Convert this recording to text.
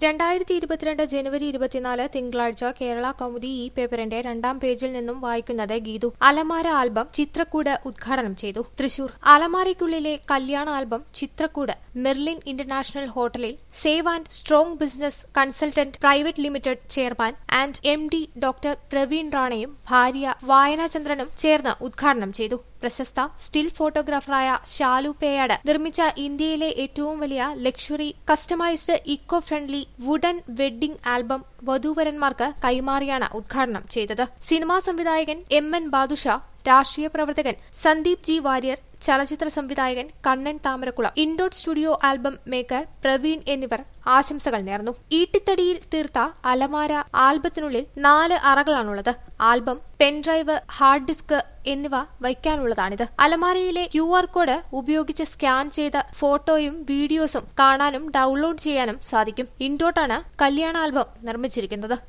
രണ്ടായിരത്തി ഇരുപത്തിരണ്ട് ജനുവരി ഇരുപത്തിനാല് തിങ്കളാഴ്ച കേരള കൗമുദി ഈ പേപ്പറിന്റെ രണ്ടാം പേജിൽ നിന്നും വായിക്കുന്നത് ഗീതു അലമാര ആൽബം ചിത്രക്കൂട് ഉദ്ഘാടനം ചെയ്തു തൃശൂർ അലമാരയ്ക്കുള്ളിലെ കല്യാണ ആൽബം ചിത്രക്കൂട് മെർലിൻ ഇന്റർനാഷണൽ ഹോട്ടലിൽ save and strong business consultant private limited chairman and M D doctor Praveen റാണയും ഭാര്യ വായനാചന്ദ്രനും ചേർന്ന് ഉദ്ഘാടനം ചെയ്തു പ്രശസ്ത സ്റ്റിൽ ഫോട്ടോഗ്രാഫറായ ഷാലു പേയാട് നിർമ്മിച്ച ഇന്ത്യയിലെ ഏറ്റവും വലിയ luxury customised eco friendly wooden wedding album വധൂവരന്മാർക്ക് കൈമാറിയാണ് ഉദ്ഘാടനം ചെയ്തത് സിനിമാ സംവിധായകൻ എം എൻ ബാദുഷ രാഷ്ട്രീയ പ്രവർത്തകൻ സന്ദീപ് ജി വാര്യർ ചലച്ചിത്ര സംവിധായകൻ Kannan Thamarakkulam indoor studio album maker Praveen എന്നിവർ ആശംസകൾ നേർന്നു ഈട്ടിത്തടിയിൽ തീർത്ത അലമാര ആൽബത്തിനുള്ളിൽ നാല് അറകളാണുള്ളത് ആൽബം പെൻഡ്രൈവ് ഹാർഡ് ഡിസ്ക് എന്നിവ വയ്ക്കാനുള്ളതാണിത് അലമാരയിലെ ക്യു ആർ കോഡ് ഉപയോഗിച്ച് സ്കാൻ ചെയ്ത ഫോട്ടോയും വീഡിയോസും കാണാനും ഡൗൺലോഡ് ചെയ്യാനും സാധിക്കും ഇൻഡോട്ടാണ് കല്യാണ ആൽബം നിർമ്മിച്ചിരിക്കുന്നത്